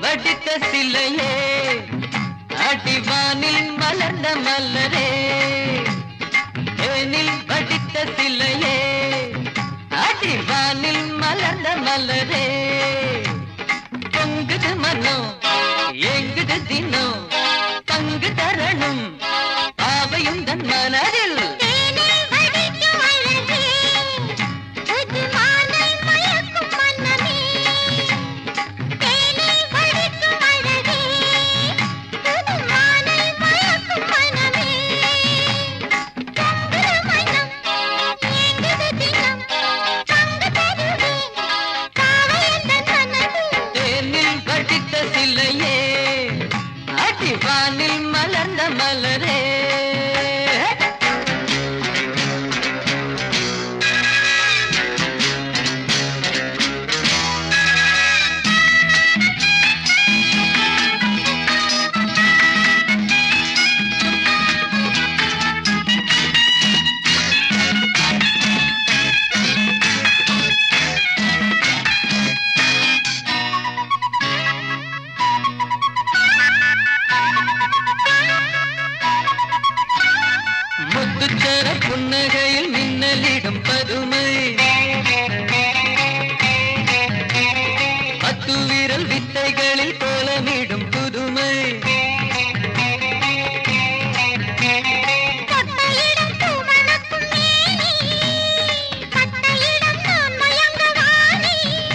வடித்த சிலையே அடிவானில் மலர்ந்த மலரே ஏனில் வடித்த சிலையே அடிவானில் மலர்ந்த மலரே பொங்குது மனம் எங்குது தினம் பங்கு தரணும் பாவையும் தன் மனதில் தேனில் வடிக்கும் அழகே புது மாலை மயக்கும் மன்னமே தேனில் வடிக்கும் அழகே புது மாலை மயக்கும் மனமே பொங்குது மனம் ஏங்குது தினம் பங்கு தருவேன் காவையந்தன் மனதில் தேனில் வடித்த சிலையே அடிவானில் மலர்ந்த மலரே முத்துச்சர புன்னகையில் மின்னலிடும் பதுமை பத்து விரல் வித்தைகளில் கோலமிடும் புதுமை கட்டையிடம் பூமணக்கும் மேனி கட்டையிடம் நான் மயங்க வாணி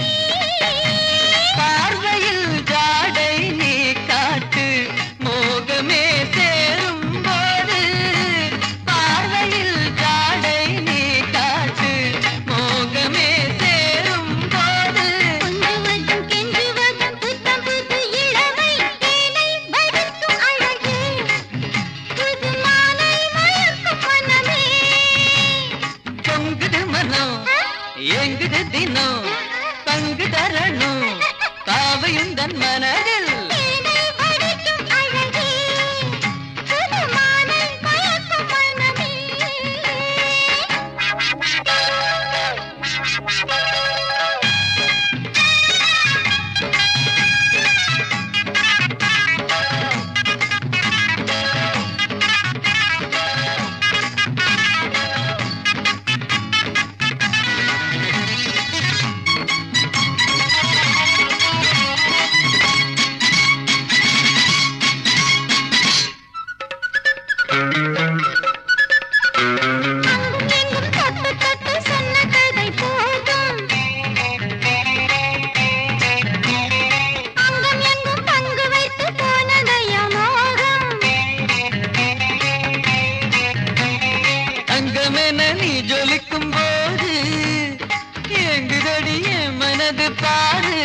பார்வையில் ஜாடை நீ காட்டு மோகமே சேரும் போது பார்வையில் ஜாடை நீ காட்டு மோகமே சேரும் போது கொஞ்சுவதும் கெஞ்சுவதும் புத்தம் புது இளமை தேனை வடிக்கும் அழகே புது மாலை மயக்கும் மனமே பொங்குது மனம் எங்குது தினம் பங்கு தரணும் பாவையும் தன் மனதில் தேனை வடிக்கும் அழகே புது மாலை மயக்கும் மனமே அங்கும் எங்கும் தொட்டு தொட்டு சொன்ன கதை போதும் அங்கம் எங்கும் பங்கு வைத்து போனதையா மோகம் அங்கமென நீ ஜொலிக்கும் போது எங்குதடி என் மனது பாரு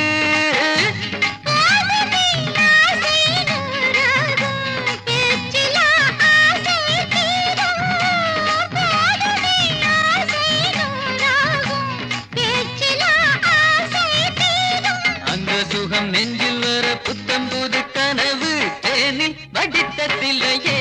போதுமே ஆசை நூறாகும் பேச்சிலா ஆசை தீரும் போதுமே ஆசை நூறாகும் பேச்சிலா ஆசை தீரும் அந்த சுகம் நெஞ்சில் வர புத்தம் புது கனவு தேனில் வடித்த சிலையே